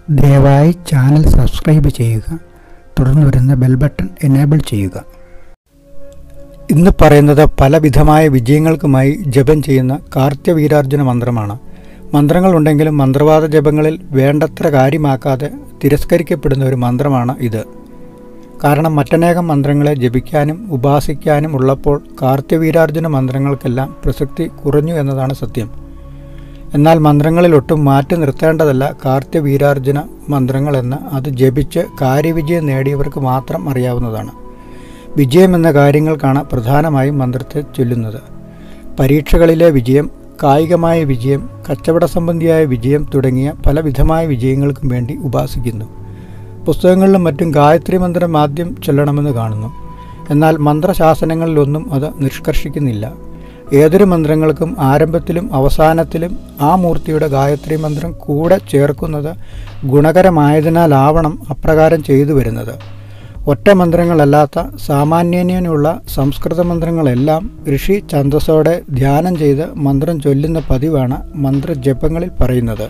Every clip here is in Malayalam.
ദയവായി ചാനൽ സബ്സ്ക്രൈബ് ചെയ്യുക തുടർന്ന് വരുന്ന ബെൽ ബട്ടൺ എനേബിൾ ചെയ്യുക ഇന്ന് പറയുന്നത് പലവിധമായ വിജയങ്ങൾക്കുമായി ജപം ചെയ്യുന്ന കാർത്യവീരാർജുന മന്ത്രമാണ് മന്ത്രങ്ങളുണ്ടെങ്കിലും മന്ത്രവാദ ജപങ്ങളിൽ വേണ്ടത്ര കാര്യമാക്കാതെ തിരസ്കരിക്കപ്പെടുന്ന ഒരു മന്ത്രമാണ് ഇത് കാരണം മറ്റനേകം മന്ത്രങ്ങളെ ജപിക്കാനും ഉപാസിക്കാനും ഉള്ളപ്പോൾ കാർത്യവീരാർജുന മന്ത്രങ്ങൾക്കെല്ലാം പ്രസക്തി കുറഞ്ഞു എന്നതാണ് സത്യം എന്നാൽ മന്ത്രങ്ങളിൽ ഒട്ടും മാറ്റി നിർത്തേണ്ടതല്ല കാർത്യവീരാർജുന മന്ത്രങ്ങളെന്ന് അത് ജപിച്ച് കാര്യവിജയം നേടിയവർക്ക് മാത്രം അറിയാവുന്നതാണ് വിജയം എന്ന കാര്യങ്ങൾക്കാണ് പ്രധാനമായും മന്ത്രത്തെ ചൊല്ലുന്നത് പരീക്ഷകളിലെ വിജയം കായികമായ വിജയം കച്ചവട സംബന്ധിയായ വിജയം തുടങ്ങിയ പലവിധമായ വിജയങ്ങൾക്കും വേണ്ടി ഉപാസിക്കുന്നു പുസ്തകങ്ങളിലും മറ്റും ഗായത്രി മന്ത്രം ആദ്യം ചൊല്ലണമെന്ന് കാണുന്നു എന്നാൽ മന്ത്രശാസനങ്ങളിലൊന്നും അത് നിഷ്കർഷിക്കുന്നില്ല ഏതൊരു മന്ത്രങ്ങൾക്കും ആരംഭത്തിലും അവസാനത്തിലും ആ മൂർത്തിയുടെ ഗായത്രി മന്ത്രം കൂടെ ചേർക്കുന്നത് ഗുണകരമായതിനാലാവണം അപ്രകാരം ചെയ്തു വരുന്നത് ഒറ്റ മന്ത്രങ്ങളല്ലാത്ത സാമാന്യനുള്ള സംസ്കൃത മന്ത്രങ്ങളെല്ലാം ഋഷി ഛന്ദസ്സോടെ ധ്യാനം ചെയ്ത് മന്ത്രം ചൊല്ലുന്ന പതിവാണ് മന്ത്രജപങ്ങളിൽ പറയുന്നത്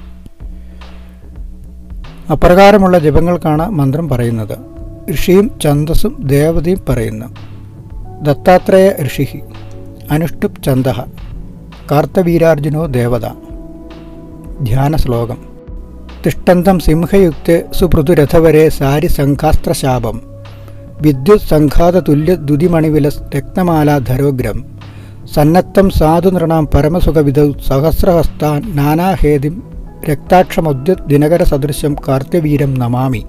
അപ്രകാരമുള്ള ജപങ്ങൾക്കാണ് മന്ത്രം പറയുന്നത് ഋഷിയും ഛന്ദസ്സും ദേവതയും പറയുന്നു ദത്താത്രേയ ഋഷി അനുഷ്ടുപ് ഛന്ദ കാർത്തവീരാർജുനോ ദേവത ധ്യാന ശ്ലോകം തിഷ്ടന്തം സിംഹയുക്തെ സുപൃതുരഥവരെ സാരി സംഘാസ്ത്രശാപം വിദ്യുത് സംഘാതതുല്യ ദുതിമണിവില രക്തമാലാധരോഗ്രം സന്നദ്ധം സാധു നൃണാം പരമസുഖവിധൗ സഹസ്രഹസ്താൻ നാനാഹേതിം രക്താക്ഷമുദ്യുത് ദിനകര സദൃശം കാർത്യവീരം നമാമി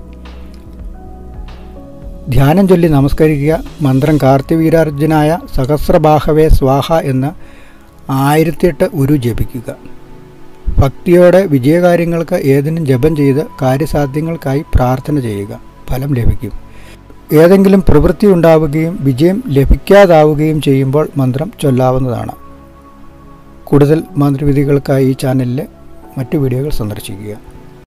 ധ്യാനം ചൊല്ലി നമസ്കരിക്കുക മന്ത്രം കാർത്തിവീരാർജുനായ സഹസ്രബാഹവേ സ്വാഹ എന്ന് ആയിരത്തിയെട്ട് ഉരു ജപിക്കുക ഭക്തിയോടെ വിജയകാര്യങ്ങൾക്ക് ഏതിനും ജപം ചെയ്ത് കാര്യസാധ്യങ്ങൾക്കായി പ്രാർത്ഥന ചെയ്യുക ഫലം ലഭിക്കും ഏതെങ്കിലും പ്രവൃത്തി ഉണ്ടാവുകയും വിജയം ലഭിക്കാതാവുകയും ചെയ്യുമ്പോൾ മന്ത്രം ചൊല്ലാവുന്നതാണ് കൂടുതൽ മന്ത്രവിധികൾക്കായി ഈ ചാനലിലെ മറ്റു വീഡിയോകൾ സന്ദർശിക്കുക